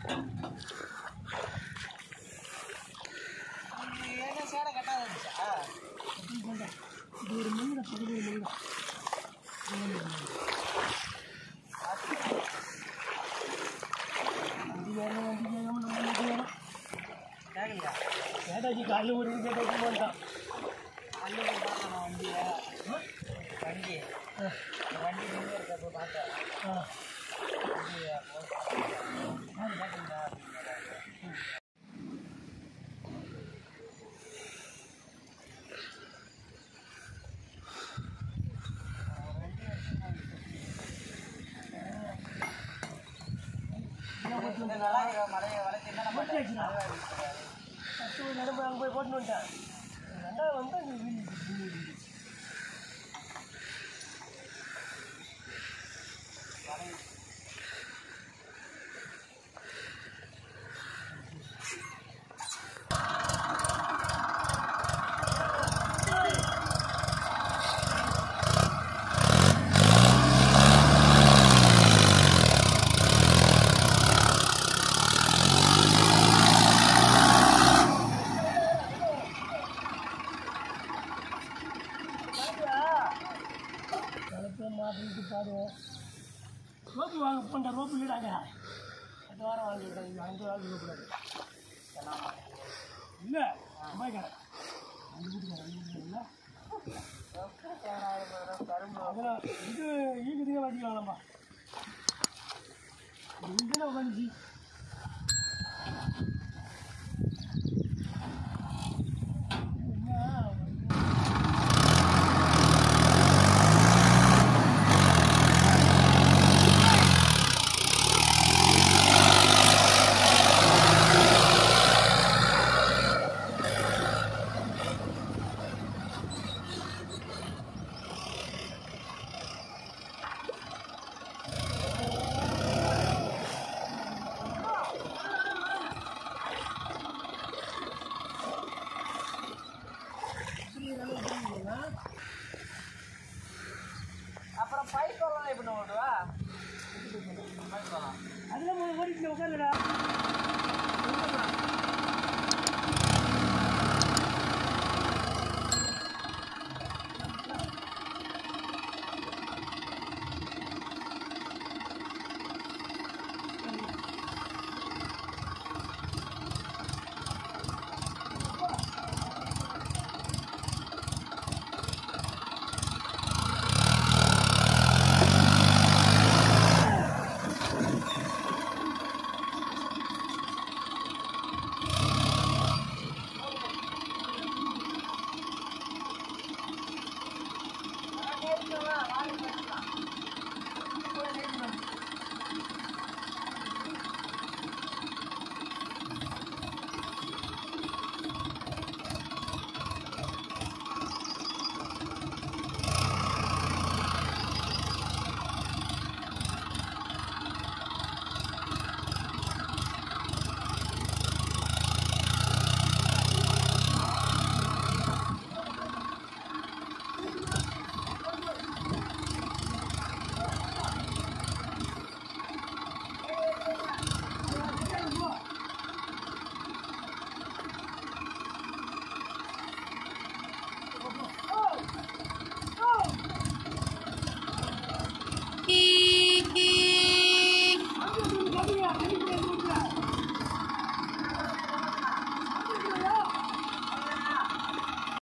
என்ன சேடை கட்டாத இருந்துச்சா இது ஒரு மணி பதினோரு மணி வண்டி வேணும் வண்டி வேணும் நம்ம வண்டி வேணும் கேட்கலையா கேட்டாச்சு காலையில் ஒரு இது கேட்டாச்சு மாட்டான் வண்டி போய் பார்த்தேன் நான் வண்டியை வண்டி வண்டி நின்று இருக்கப்போ பார்த்தேன் ஆ வண்டி கேட்டீங்களா நல்லா இருக்கிற மலையை வளைச்சு என்ன வச்சுடா. ஃபஸ்ட்டு ஒரு நடப்பு அங்கே போய் போட்டுன்னு வந்துட்டேன் ரெண்டாவது வந்து அங்கே வீடு இருக்கு. கலப்பை மாட்டிட்டு பாடுவோம் ரோப்பு வாங்க போன்ற ரோப்பு இல்லைடாங்க அடுத்த வாரம் வாங்கிவிட்டாங்க அஞ்சு வாரம் கூடாது இல்லை அம்மாய்க்காரன் அந்த வீட்டுக்காரன் அந்த வீட்டுக்காரன் அதெல்லாம் இது ஈக்குறதுக்கே வச்சுக்கலாம்ப்பா இங்கே உட்காந்துச்சு அப்புறம் பைப் வரலாம் எப்படி ஓடுவா பைப் வரலாம் அதில் ஓடிட்டு உட்காந்துடா